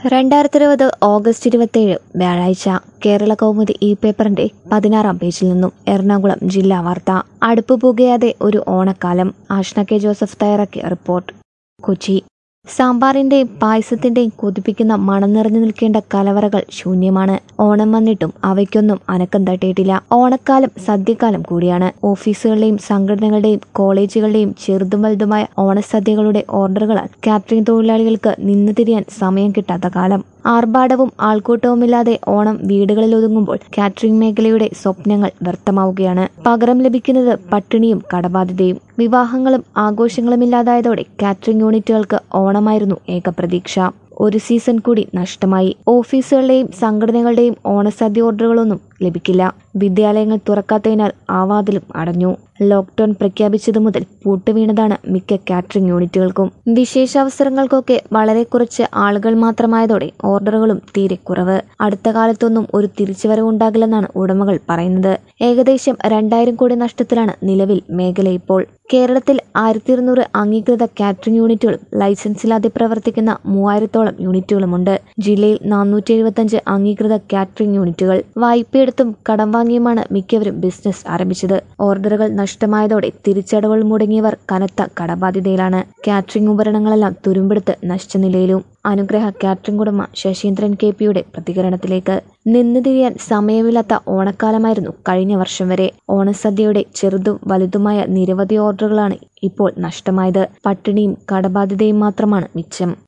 രണ്ടായിരത്തി ഇരുപത് ഓഗസ്റ്റ് ഇരുപത്തിയേഴ് വ്യാഴാഴ്ച കേരള കൗമുദി ഈ പേപ്പറിന്റെ പതിനാറാം പേജിൽ നിന്നും എറണാകുളം ജില്ലാ വാർത്ത അടുപ്പ് പുകയാതെ ഒരു ഓണക്കാലം ആഷ്ന കെ ജോസഫ് തയ്യാറാക്കിയ റിപ്പോർട്ട് കൊച്ചി സാമ്പാറിന്റെയും പായസത്തിന്റെയും കൊതിപ്പിക്കുന്ന മണം നിറഞ്ഞു നിൽക്കേണ്ട കലവറകൾ ശൂന്യമാണ് ഓണം വന്നിട്ടും അവയ്ക്കൊന്നും അനക്കം തട്ടിയിട്ടില്ല ഓണക്കാലം സദ്യക്കാലം കൂടിയാണ് ഓഫീസുകളുടെയും സംഘടനകളുടെയും കോളേജുകളുടെയും ചെറുതും വലുതുമായ ഓണസദ്യകളുടെ ഓർഡറുകളാൽ കാറ്ററിംഗ് തൊഴിലാളികൾക്ക് നിന്ന് തിരിയാൻ സമയം കിട്ടാത്ത കാലം ആർഭാടവും ആൾക്കൂട്ടവുമില്ലാതെ ഓണം വീടുകളിൽ ഒതുങ്ങുമ്പോൾ കാറ്ററിംഗ് മേഖലയുടെ സ്വപ്നങ്ങൾ വ്യർത്ഥമാവുകയാണ് പകരം ലഭിക്കുന്നത് പട്ടിണിയും കടബാധ്യതയും വിവാഹങ്ങളും ആഘോഷങ്ങളുമില്ലാതായതോടെ കാറ്ററിംഗ് യൂണിറ്റുകൾക്ക് ഓണമായിരുന്നു ഏക പ്രതീക്ഷ ഒരു സീസൺ കൂടി നഷ്ടമായി ഓഫീസുകളുടെയും സംഘടനകളുടെയും ഓണസദ്യ ഓർഡറുകളൊന്നും ലഭിക്കില്ല വിദ്യാലയങ്ങൾ തുറക്കാത്തതിനാൽ ആവാതിലും അടഞ്ഞു ലോക്ക്ഡൌൺ പ്രഖ്യാപിച്ചതു മുതൽ പൂട്ടുവീണതാണ് മിക്ക കാറ്ററിംഗ് യൂണിറ്റുകൾക്കും വിശേഷാവസരങ്ങൾക്കൊക്കെ വളരെ കുറച്ച് ആളുകൾ മാത്രമായതോടെ ഓർഡറുകളും തീരെ കുറവ് അടുത്ത കാലത്തൊന്നും ഒരു തിരിച്ചുവരവുണ്ടാകില്ലെന്നാണ് ഉടമകൾ പറയുന്നത് ഏകദേശം രണ്ടായിരം കോടി നഷ്ടത്തിലാണ് നിലവിൽ മേഖല ഇപ്പോൾ കേരളത്തിൽ ആയിരത്തി ഇരുന്നൂറ് അംഗീകൃത കാറ്ററിംഗ് യൂണിറ്റുകളും ലൈസൻസില്ലാതെ പ്രവർത്തിക്കുന്ന മൂവായിരത്തോളം യൂണിറ്റുകളുമുണ്ട് ജില്ലയിൽ നാനൂറ്റി എഴുപത്തഞ്ച് അംഗീകൃത കാറ്ററിംഗ് യൂണിറ്റുകൾ വായ്പയെടുത്തും കടം വാങ്ങിയുമാണ് മിക്കവരും ബിസിനസ് ആരംഭിച്ചത് ഓർഡറുകൾ നഷ്ടമായതോടെ തിരിച്ചടവുകൾ മുടങ്ങിയവർ കനത്ത കടബാധ്യതയിലാണ് കാറ്ററിംഗ് ഉപകരണങ്ങളെല്ലാം തുരുമ്പെടുത്ത് നഷ്ടനിലയിലും അനുഗ്രഹ കാറ്ററിംഗ് ഉടമ ശശീന്ദ്രൻ കെ പിയുടെ പ്രതികരണത്തിലേക്ക് നിന്ന് തിരിയാൻ സമയമില്ലാത്ത ഓണക്കാലമായിരുന്നു കഴിഞ്ഞ വർഷം വരെ ഓണസദ്യയുടെ ചെറുതും വലുതുമായ നിരവധി ഓർഡറുകളാണ് ഇപ്പോൾ നഷ്ടമായത് പട്ടിണിയും കടബാധ്യതയും മാത്രമാണ് മിച്ചം